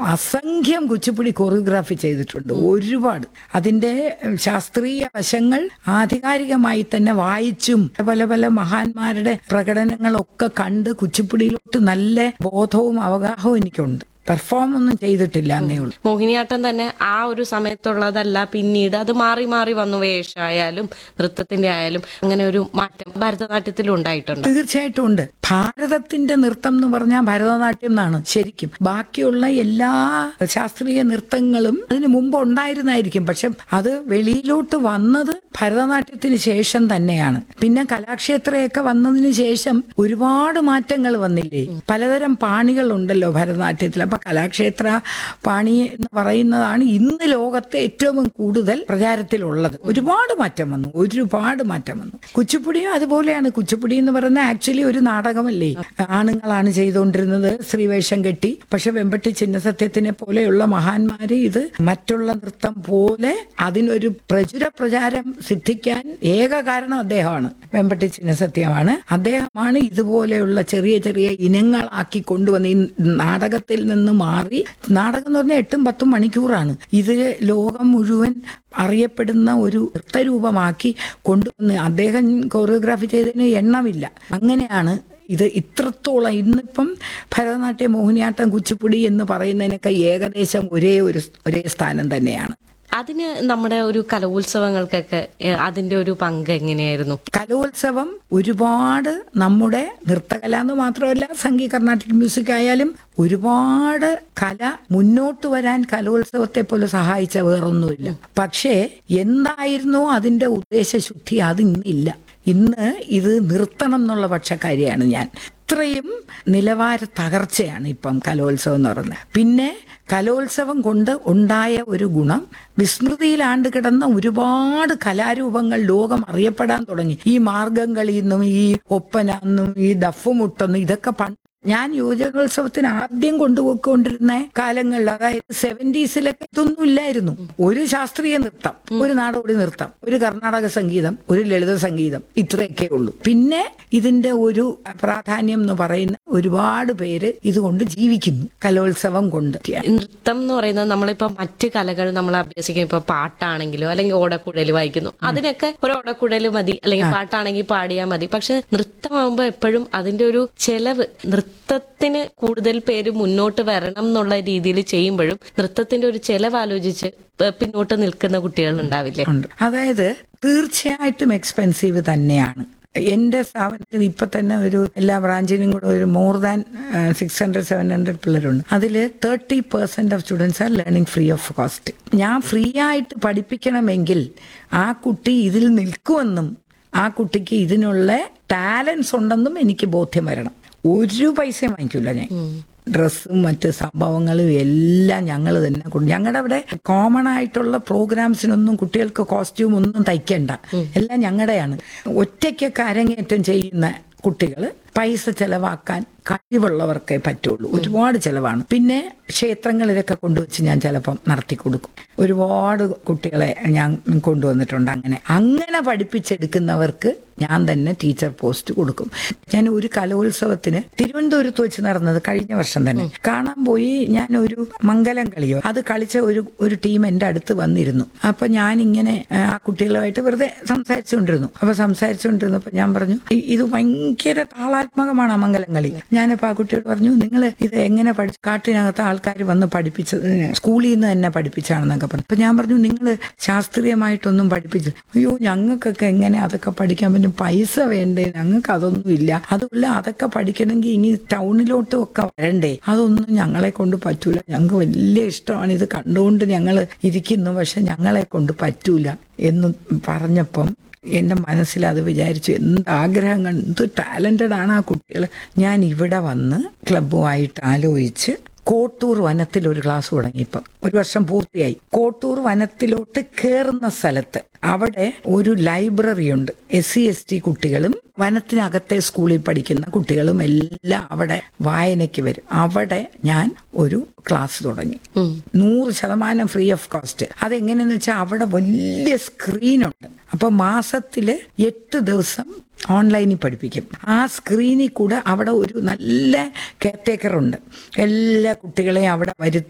അസംഖ്യം കുച്ചിപ്പുടി കൊറിയോഗ്രാഫി ചെയ്തിട്ടുണ്ട് ഒരുപാട് അതിന്റെ ഉം, ശാസ്ത്രീയ വശങ്ങൾ ആധികാരികമായി തന്നെ വായിച്ചും പല പല മഹാന്മാരുടെ പ്രകടനങ്ങളൊക്കെ കണ്ട് കുച്ചിപ്പുടിയിലോട്ട് നല്ല ബോധവും അവഗാഹവും എനിക്കുണ്ട് പെർഫോം ഒന്നും ചെയ്തിട്ടില്ല എന്നേ ഉള്ളൂ മോഹിനിയാട്ടം തന്നെ ആ ഒരു സമയത്തുള്ളതല്ല പിന്നീട് അത് മാറി മാറി വന്നു വേഷമായാലും നൃത്തത്തിന്റെ ആയാലും അങ്ങനെ ഒരു മാറ്റം ഭരതനാട്യത്തിലും ഉണ്ടായിട്ടുണ്ട് തീർച്ചയായിട്ടും ഉണ്ട് ഭാരതത്തിന്റെ നൃത്തം എന്ന് പറഞ്ഞാൽ ഭരതനാട്യം എന്നാണ് ശരിക്കും ബാക്കിയുള്ള എല്ലാ ശാസ്ത്രീയ നൃത്തങ്ങളും അതിന് മുമ്പ് ഉണ്ടായിരുന്നായിരിക്കും പക്ഷെ അത് വെളിയിലോട്ട് വന്നത് ഭരതനാട്യത്തിന് ശേഷം തന്നെയാണ് പിന്നെ കലാക്ഷേത്രയൊക്കെ വന്നതിന് ശേഷം ഒരുപാട് മാറ്റങ്ങൾ വന്നില്ലേ പലതരം പാണികൾ ഉണ്ടല്ലോ ഭരതനാട്യത്തിൽ അപ്പൊ കലാക്ഷേത്ര പാണി എന്ന് പറയുന്നതാണ് ഇന്ന് ലോകത്തെ ഏറ്റവും കൂടുതൽ പ്രചാരത്തിലുള്ളത് ഒരുപാട് മാറ്റം വന്നു ഒരുപാട് മാറ്റം വന്നു കുച്ചിപ്പുടിയും അതുപോലെയാണ് കുച്ചിപ്പുടി എന്ന് പറയുന്നത് ആക്ച്വലി ഒരു നാടകമല്ലേ ആണുങ്ങളാണ് ചെയ്തുകൊണ്ടിരുന്നത് സ്ത്രീവേഷം കെട്ടി പക്ഷെ വെമ്പട്ടി ചിന്നസത്യത്തിനെ പോലെയുള്ള മഹാന്മാര് ഇത് മറ്റുള്ള നൃത്തം പോലെ അതിനൊരു പ്രചുര പ്രചാരം സിദ്ധിക്കാൻ ഏക കാരണം അദ്ദേഹമാണ് വെമ്പട്ടി ചിന്നസത്യമാണ് അദ്ദേഹമാണ് ഇതുപോലെയുള്ള ചെറിയ ചെറിയ ഇനങ്ങളാക്കി കൊണ്ടുവന്ന് ഈ നാടകത്തിൽ നിന്ന് മാറി നാടകം എന്ന് പറഞ്ഞാൽ എട്ടും പത്തും മണിക്കൂറാണ് ഇത് ലോകം മുഴുവൻ അറിയപ്പെടുന്ന ഒരു നൃത്തരൂപമാക്കി കൊണ്ടുവന്ന് അദ്ദേഹം കൊറിയോഗ്രാഫി ചെയ്തതിന് എണ്ണമില്ല അങ്ങനെയാണ് ഇത് ഇത്രത്തോളം ഇന്നിപ്പം ഭരതനാട്യം മോഹിനിയാട്ടം കുച്ചിപ്പുടി എന്ന് പറയുന്നതിനൊക്കെ ഏകദേശം ഒരേ ഒരു ഒരേ സ്ഥാനം തന്നെയാണ് അതിന് നമ്മുടെ ഒരു കലോത്സവങ്ങൾക്കൊക്കെ ഏഹ്, അതിന്റെ ഒരു പങ്ക് എങ്ങനെയായിരുന്നു കലോത്സവം ഒരുപാട് നമ്മുടെ നൃത്തകല എന്ന് മാത്രമല്ല സംഗീത കർണാട്ടിക് മ്യൂസിക് ആയാലും ഒരുപാട് കല മുന്നോട്ട് വരാൻ കലോത്സവത്തെ പോലെ സഹായിച്ച വേറൊന്നുമില്ല പക്ഷേ എന്തായിരുന്നു അതിന്റെ ഉദ്ദേശശുദ്ധി അത് ഇന്നില്ല ഇന്ന് ഇത് നിർത്തണം എന്നുള്ള പക്ഷക്കാരിയാണ് ഞാൻ ഇത്രയും നിലവാര തകർച്ചയാണ് ഇപ്പം കലോത്സവം എന്ന് പറയുന്നത് പിന്നെ കലോത്സവം കൊണ്ട് ഉണ്ടായ ഒരു ഗുണം വിസ്മൃതിയിലാണ്ട് കിടന്ന ഒരുപാട് കലാരൂപങ്ങൾ ലോകം അറിയപ്പെടാൻ തുടങ്ങി ഈ മാർഗം കളിയെന്നും ഈ ഒപ്പന എന്നും ഈ ദഫുമുട്ടെന്നും ഇതൊക്കെ പണ്ട് ഞാൻ യുവജനോത്സവത്തിന് ആദ്യം കൊണ്ടുപോയിക്കൊണ്ടിരുന്ന കാലങ്ങളിൽ അതായത് സെവന്റീസിലൊക്കെ ഇതൊന്നും ഇല്ലായിരുന്നു ഒരു ശാസ്ത്രീയ നൃത്തം ഒരു നാടോടി നൃത്തം ഒരു കർണാടക സംഗീതം ഒരു ലളിത സംഗീതം ഇത്രയൊക്കെ ഉള്ളൂ പിന്നെ ഇതിന്റെ ഒരു പ്രാധാന്യം എന്ന് പറയുന്ന ഒരുപാട് പേര് ഇതുകൊണ്ട് ജീവിക്കുന്നു കലോത്സവം കൊണ്ട് നൃത്തം എന്ന് പറയുന്നത് നമ്മളിപ്പോ മറ്റ് കലകൾ നമ്മൾ അഭ്യസിക്കും ഇപ്പൊ പാട്ടാണെങ്കിലോ അല്ലെങ്കിൽ ഓടക്കുഴൽ വായിക്കുന്നു അതിനൊക്കെ ഒരു ഓടക്കുഴൽ മതി അല്ലെങ്കിൽ പാട്ടാണെങ്കിൽ പാടിയാൽ മതി പക്ഷെ നൃത്തമാകുമ്പോൾ എപ്പോഴും അതിന്റെ ഒരു ചെലവ് നൃത്തത്തിന് കൂടുതൽ പേര് മുന്നോട്ട് വരണം എന്നുള്ള രീതിയിൽ ചെയ്യുമ്പോഴും നൃത്തത്തിന്റെ ഒരു ചെലവ് ആലോചിച്ച് പ- പിന്നോട്ട് നിൽക്കുന്ന കുട്ടികൾ ഉണ്ടാവില്ലേ ഉണ്ട് അതായത് തീർച്ചയായിട്ടും എക്സ്പെൻസീവ് തന്നെയാണ് എന്റെ സ്ഥാപനത്തിൽ ഇപ്പൊ തന്നെ ഒരു എല്ലാ ബ്രാഞ്ചിനും കൂടെ ഒരു more than six hundred seven hundred പിള്ളേരുണ്ട് അതിൽ thirty percent of students are learning free of cost ഞാൻ ഫ്രീ ആയിട്ട് പഠിപ്പിക്കണമെങ്കിൽ ആ കുട്ടി ഇതിൽ നിൽക്കുമെന്നും ആ കുട്ടിക്ക് ഇതിനുള്ള ടാലൻസ് ഉണ്ടെന്നും എനിക്ക് ബോധ്യം വരണം ഒരു പൈസയും വാങ്ങിക്കില്ല ഞാൻ ഡ്രസ്സും മറ്റ് സംഭവങ്ങളും എല്ലാം ഞങ്ങൾ തന്നെ കൊണ്ട് ഞങ്ങളുടെ അവിടെ കോമൺ ആയിട്ടുള്ള പ്രോഗ്രാംസിനൊന്നും കുട്ടികൾക്ക് കോസ്റ്റ്യൂം ഒന്നും തയ്ക്കണ്ട എല്ലാം ഞങ്ങളുടെയാണ് ഒറ്റയ്ക്കൊക്കെ അരങ്ങേറ്റം ചെയ്യുന്ന കുട്ടികൾ പൈസ ചെലവാക്കാൻ കഴിവുള്ളവർക്കേ പറ്റുള്ളൂ ഒരുപാട് ചെലവാണ് പിന്നെ ക്ഷേത്രങ്ങളിലൊക്കെ കൊണ്ടുവച്ച് ഞാൻ ചിലപ്പം നടത്തി കൊടുക്കും ഒരുപാട് കുട്ടികളെ ഞാൻ കൊണ്ടുവന്നിട്ടുണ്ട് അങ്ങനെ അങ്ങനെ പഠിപ്പിച്ചെടുക്കുന്നവർക്ക് ഞാൻ തന്നെ ടീച്ചർ പോസ്റ്റ് കൊടുക്കും ഞാൻ ഒരു കലോത്സവത്തിന് തിരുവനന്തപുരത്ത് വെച്ച് നടന്നത് കഴിഞ്ഞ വർഷം തന്നെ കാണാൻ പോയി ഞാൻ ഒരു മംഗലം കളിയോ അത് കളിച്ച ഒരു ഒരു ടീം എൻ്റെ അടുത്ത് വന്നിരുന്നു അപ്പൊ ഞാൻ ഇങ്ങനെ ആ, ആ കുട്ടികളുമായിട്ട് വെറുതെ സംസാരിച്ചുകൊണ്ടിരുന്നു അപ്പൊ സംസാരിച്ചുകൊണ്ടിരുന്നപ്പോ ഞാൻ പറഞ്ഞു "ഇ- ഇത് ഭയങ്കര താളാത്മകമാണ് ആ മംഗലം കളി ഞാനിപ്പോ ആ കുട്ടിയോട് പറഞ്ഞു നിങ്ങൾ ഇത് എങ്ങനെ പഠിച്ചു കാട്ടിനകത്ത് ആൾക്കാർ വന്ന് പഠിപ്പിച്ചത് സ്കൂളിൽ നിന്ന് തന്നെ പഠിപ്പിച്ചാണെന്നൊക്കെ പറഞ്ഞു അപ്പൊ ഞാൻ പറഞ്ഞു നിങ്ങൾ ശാസ്ത്രീയമായിട്ടൊന്നും പഠിപ്പിച്ചു അയ്യോ ഞങ്ങൾക്കൊക്കെ എങ്ങനെ അതൊക്കെ പഠിക്കാൻ പറ്റും പൈസ വേണ്ടേ ഞങ്ങൾക്ക് അതൊന്നും ഇല്ല അതുമല്ല അതൊക്കെ പഠിക്കണമെങ്കിൽ ഇനി ടൗണിലോട്ടും ഒക്കെ വരണ്ടേ അതൊന്നും ഞങ്ങളെ കൊണ്ട് പറ്റൂല ഞങ്ങൾക്ക് വലിയ ഇഷ്ടമാണ് ഇത് കണ്ടുകൊണ്ട് ഞങ്ങൾ ഇരിക്കുന്നു പക്ഷെ ഞങ്ങളെ കൊണ്ട് പറ്റൂല എന്ന് പറഞ്ഞപ്പം എൻ്റെ മനസ്സിൽ അത് വിചാരിച്ചു എന്ത് ആഗ്രഹങ്ങൾ എന്ത് ടാലന്റഡ് ആണ് ആ കുട്ടികൾ ഞാൻ ഇവിടെ വന്ന് ക്ലബ്ബുമായിട്ട് ആലോചിച്ച് കോട്ടൂർ വനത്തിൽ ഒരു ക്ലാസ് തുടങ്ങി ഇപ്പം ഒരു വർഷം പൂർത്തിയായി കോട്ടൂർ വനത്തിലോട്ട് കയറുന്ന സ്ഥലത്ത് അവിടെ ഒരു ലൈബ്രറി ഉണ്ട് എസ് സി എസ് ടി കുട്ടികളും വനത്തിനകത്തെ സ്കൂളിൽ പഠിക്കുന്ന കുട്ടികളും എല്ലാം അവിടെ വായനയ്ക്ക് വരും അവിടെ ഞാൻ ഒരു ക്ലാസ് തുടങ്ങി നൂറ് ശതമാനം ഫ്രീ ഓഫ് കോസ്റ്റ് അതെങ്ങനെയെന്ന് വെച്ചാൽ അവിടെ വലിയ സ്ക്രീനുണ്ട് അപ്പൊ മാസത്തില് എട്ട് ദിവസം ഓൺലൈനിൽ പഠിപ്പിക്കും ആ സ്ക്രീനിൽ കൂടെ അവിടെ ഒരു നല്ല കെയർടേക്കർ ഉണ്ട് എല്ലാ കുട്ടികളെയും അവിടെ വരുത്തി